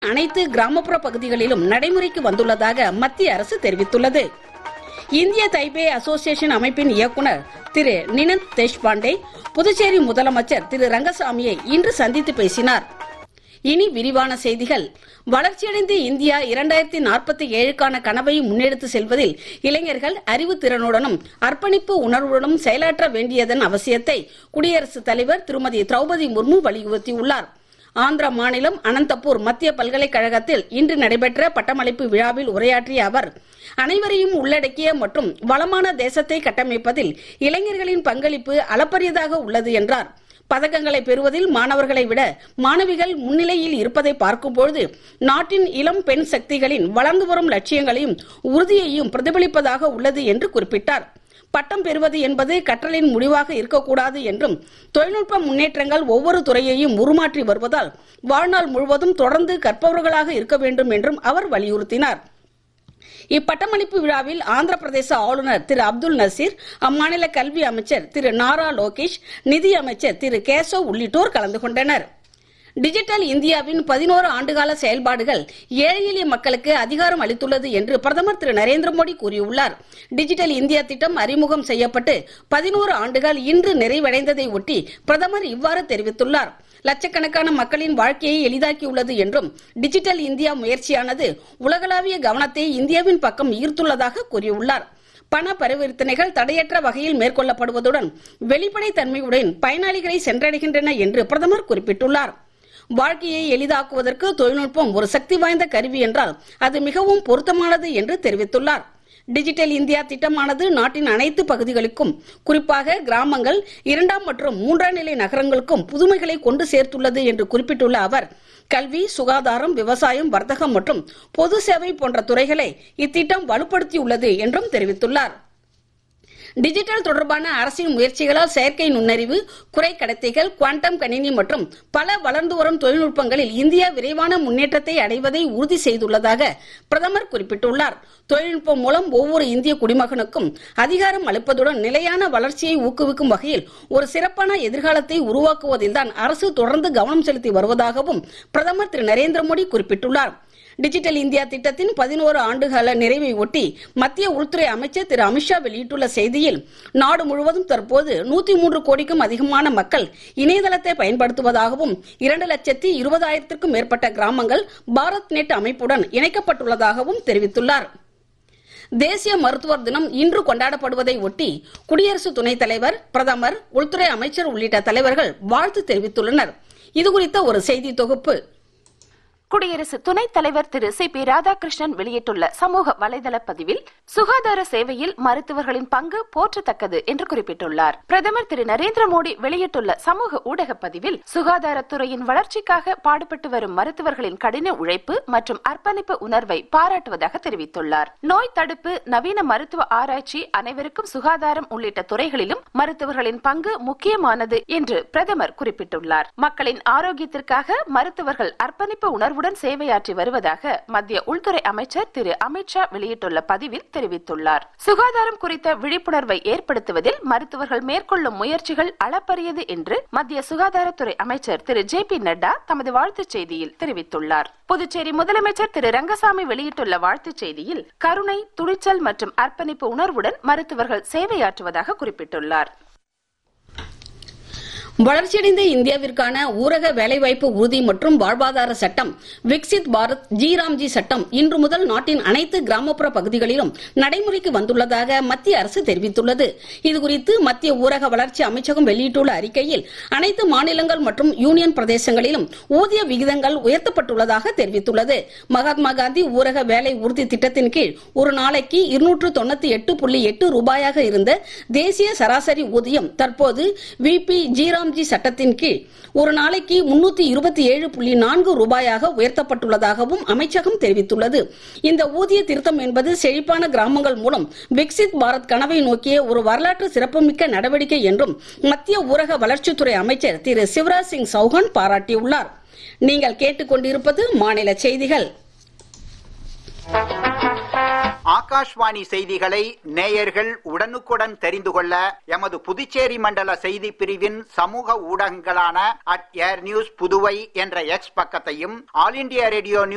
அனைத்து கிராமப்புற பகுதிகளிலும் நடைமுறைக்கு வந்துள்ளதாக மத்திய அரசு தெரிவித்துள்ளது இந்திய தைபே அசோசியேஷன் அமைப்பின் இயக்குனர் திரு நினந்த் தேஷ்பாண்டே புதுச்சேரி முதலமைச்சர் திரு ரங்கசாமியை இன்று சந்தித்து பேசினார் இனி விரிவான செய்திகள் வளர்ச்சியடைந்த இந்தியா இரண்டாயிரத்தி நாற்பத்தி ஏழுக்கான கனவை முன்னெடுத்து செல்வதில் இளைஞர்கள் அறிவுத்திறனுடனும் அர்ப்பணிப்பு உணர்வுடனும் செயலாற்ற வேண்டியதன் அவசியத்தை குடியரசுத் தலைவர் திருமதி திரௌபதி முர்மு வலியுறுத்தியுள்ளார் ஆந்திர மாநிலம் அனந்தபூர் மத்திய பல்கலைக்கழகத்தில் இன்று நடைபெற்ற பட்டமளிப்பு விழாவில் உரையாற்றிய அவர் அனைவரையும் உள்ளடக்கிய மற்றும் வளமான தேசத்தை கட்டமைப்பதில் இளைஞர்களின் பங்களிப்பு அளப்பரியதாக உள்ளது என்றார் பதக்கங்களை பெறுவதில் மாணவர்களை விட மாணவிகள் முன்னிலையில் இருப்பதை பார்க்கும்பொழுது நாட்டின் இளம் பெண் சக்திகளின் வளர்ந்து வரும் லட்சியங்களையும் உறுதியையும் பிரதிபலிப்பதாக உள்ளது என்று குறிப்பிட்டார் பட்டம் பெறுவது என்பது கற்றலின் முடிவாக இருக்கக்கூடாது என்றும் தொழில்நுட்ப முன்னேற்றங்கள் ஒவ்வொரு துறையையும் உருமாற்றி வருவதால் வாழ்நாள் முழுவதும் தொடர்ந்து கற்பவர்களாக இருக்க வேண்டும் என்றும் அவர் வலியுறுத்தினார் இப்பட்டமளிப்பு விழாவில் ஆந்திர பிரதேச ஆளுநர் திரு அப்துல் நசீர் அம்மாநில கல்வி அமைச்சர் திரு நாரா லோகேஷ் நிதி அமைச்சர் திரு கேசவ் உள்ளிட்டோர் கலந்து கொண்டனர் டிஜிட்டல் இந்தியாவின் பதினோரு ஆண்டுகால செயல்பாடுகள் ஏழை எளிய மக்களுக்கு அதிகாரம் அளித்துள்ளது என்று பிரதமர் திரு நரேந்திர மோடி கூறியுள்ளார் டிஜிட்டல் இந்தியா திட்டம் அறிமுகம் செய்யப்பட்டு பதினோரு ஆண்டுகள் இன்று நிறைவடைந்ததை ஒட்டி பிரதமர் இவ்வாறு தெரிவித்துள்ளார் லட்சக்கணக்கான மக்களின் வாழ்க்கையை எளிதாக்கியுள்ளது என்றும் டிஜிட்டல் இந்தியா முயற்சியானது உலகளாவிய கவனத்தை இந்தியாவின் பக்கம் ஈர்த்துள்ளதாக கூறியுள்ளார் பண பரிவர்த்தனைகள் தடையற்ற வகையில் மேற்கொள்ளப்படுவதுடன் வெளிப்படை தன்மையுடன் பயனாளிகளை சென்றடைகின்றன என்று பிரதமர் குறிப்பிட்டுள்ளார் வாழ்க்கையை எளிதாக்குவதற்கு தொழில்நுட்பம் ஒரு சக்தி வாய்ந்த கருவி என்றால் அது மிகவும் பொருத்தமானது என்று தெரிவித்துள்ளார் டிஜிட்டல் இந்தியா திட்டமானது நாட்டின் அனைத்து பகுதிகளுக்கும் குறிப்பாக கிராமங்கள் இரண்டாம் மற்றும் மூன்றாம் நிலை நகரங்களுக்கும் புதுமைகளை கொண்டு சேர்த்துள்ளது என்று குறிப்பிட்டுள்ள அவர் கல்வி சுகாதாரம் விவசாயம் வர்த்தகம் மற்றும் பொது சேவை போன்ற துறைகளை இத்திட்டம் வலுப்படுத்தியுள்ளது என்றும் தெரிவித்துள்ளார் டிஜிட்டல் தொடர்பான அரசின் முயற்சிகளால் செயற்கை நுண்ணறிவு குறை கடத்திகள் குவாண்டம் கணினி மற்றும் பல வளர்ந்து வரும் தொழில்நுட்பங்களில் இந்தியா விரைவான முன்னேற்றத்தை அடைவதை உறுதி செய்துள்ளதாக பிரதமர் குறிப்பிட்டுள்ளார் தொழில்நுட்பம் மூலம் ஒவ்வொரு இந்திய குடிமகனுக்கும் அதிகாரம் அளிப்பதுடன் நிலையான வளர்ச்சியை ஊக்குவிக்கும் வகையில் ஒரு சிறப்பான எதிர்காலத்தை உருவாக்குவதில்தான் அரசு தொடர்ந்து கவனம் செலுத்தி வருவதாகவும் பிரதமர் திரு நரேந்திர மோடி குறிப்பிட்டுள்ளார் டிஜிட்டல் இந்தியா திட்டத்தின் பதினோரு ஆண்டுகால நிறைவை ஒட்டி மத்திய உள்துறை அமைச்சர் திரு அமித்ஷா வெளியிட்டுள்ள செய்தியில் நாடு முழுவதும் தற்போது நூத்தி மூன்று கோடிக்கும் அதிகமான மக்கள் இணையதளத்தை பயன்படுத்துவதாகவும் இரண்டு லட்சத்தி இருபதாயிரத்திற்கும் மேற்பட்ட கிராமங்கள் பாரத் நெட் அமைப்புடன் இணைக்கப்பட்டுள்ளதாகவும் தெரிவித்துள்ளார் தேசிய மருத்துவர் தினம் இன்று கொண்டாடப்படுவதை ஒட்டி குடியரசு துணைத் தலைவர் பிரதமர் உள்துறை அமைச்சர் உள்ளிட்ட தலைவர்கள் வாழ்த்து தெரிவித்துள்ளனர் இதுகுறித்த ஒரு செய்தி தொகுப்பு குடியரசு துணைத் தலைவர் திரு சி பி ராதாகிருஷ்ணன் வெளியிட்டுள்ள சமூக வலைதள பதிவில் சுகாதார சேவையில் மருத்துவர்களின் பங்கு போற்றத்தக்கது என்று குறிப்பிட்டுள்ளார் பிரதமர் திரு நரேந்திர மோடி வெளியிட்டுள்ள சமூக ஊடக பதிவில் சுகாதாரத்துறையின் வளர்ச்சிக்காக பாடுபட்டு வரும் மருத்துவர்களின் கடின உழைப்பு மற்றும் அர்ப்பணிப்பு உணர்வை பாராட்டுவதாக தெரிவித்துள்ளார் நோய் தடுப்பு நவீன மருத்துவ ஆராய்ச்சி அனைவருக்கும் சுகாதாரம் உள்ளிட்ட துறைகளிலும் மருத்துவர்களின் பங்கு முக்கியமானது என்று பிரதமர் குறிப்பிட்டுள்ளார் மக்களின் ஆரோக்கியத்திற்காக மருத்துவர்கள் அர்ப்பணிப்பு உணர்வு உணர்வுடன் சேவையாற்றி வருவதாக மத்திய உள்துறை அமைச்சர் திரு அமித்ஷா வெளியிட்டுள்ள பதிவில் தெரிவித்துள்ளார் சுகாதாரம் குறித்த விழிப்புணர்வை ஏற்படுத்துவதில் மருத்துவர்கள் மேற்கொள்ளும் முயற்சிகள் அளப்பரியது என்று மத்திய சுகாதாரத்துறை அமைச்சர் திரு ஜே பி நட்டா தமது வாழ்த்துச் செய்தியில் தெரிவித்துள்ளார் புதுச்சேரி முதலமைச்சர் திரு ரங்கசாமி வெளியிட்டுள்ள வாழ்த்துச் செய்தியில் கருணை துணிச்சல் மற்றும் அர்ப்பணிப்பு உணர்வுடன் மருத்துவர்கள் சேவையாற்றுவதாக குறிப்பிட்டுள்ளார் வளர்ச்சியடைந்த இந்தியாவிற்கான ஊரக வேலைவாய்ப்பு உறுதி மற்றும் வாழ்வாதார சட்டம் விக்சித் பாரத் ஜி ராம்ஜி சட்டம் இன்று முதல் நாட்டின் அனைத்து கிராமப்புற பகுதிகளிலும் நடைமுறைக்கு வந்துள்ளதாக மத்திய அரசு தெரிவித்துள்ளது இதுகுறித்து மத்திய ஊரக வளர்ச்சி அமைச்சகம் வெளியிட்டுள்ள அறிக்கையில் அனைத்து மாநிலங்கள் மற்றும் யூனியன் பிரதேசங்களிலும் ஊதிய விகிதங்கள் உயர்த்தப்பட்டுள்ளதாக தெரிவித்துள்ளது மகாத்மா காந்தி ஊரக வேலை உறுதி திட்டத்தின் கீழ் ஒரு நாளைக்கு இருநூற்று தொண்ணூத்தி எட்டு புள்ளி எட்டு ரூபாயாக இருந்த தேசிய சராசரி ஊதியம் தற்போது விபி ஜி ராம்ஜி சட்டத்தின் கீழ் ஒரு நாளைக்கு முன்னூத்தி இருபத்தி ஏழு புள்ளி நான்கு ரூபாயாக உயர்த்தப்பட்டுள்ளதாகவும் அமைச்சகம் தெரிவித்துள்ளது இந்த ஊதிய திருத்தம் என்பது செழிப்பான கிராமங்கள் மூலம் விக்சித் பாரத் கனவை நோக்கிய ஒரு வரலாற்று சிறப்புமிக்க நடவடிக்கை என்றும் மத்திய ஊரக வளர்ச்சித்துறை அமைச்சர் திரு சிவராஜ் சிங் சௌஹான் பாராட்டியுள்ளார் நீங்கள் கேட்டுக்கொண்டிருப்பது மாநில செய்திகள் ஆகாஷ்வாணி செய்திகளை நேயர்கள் உடனுக்குடன் தெரிந்து கொள்ள எமது புதுச்சேரி மண்டல செய்தி பிரிவின் சமூக ஊடகங்களான அட் ஏர் நியூஸ் புதுவை என்ற எக்ஸ் பக்கத்தையும் ஆல் இண்டியா ரேடியோ நியூஸ்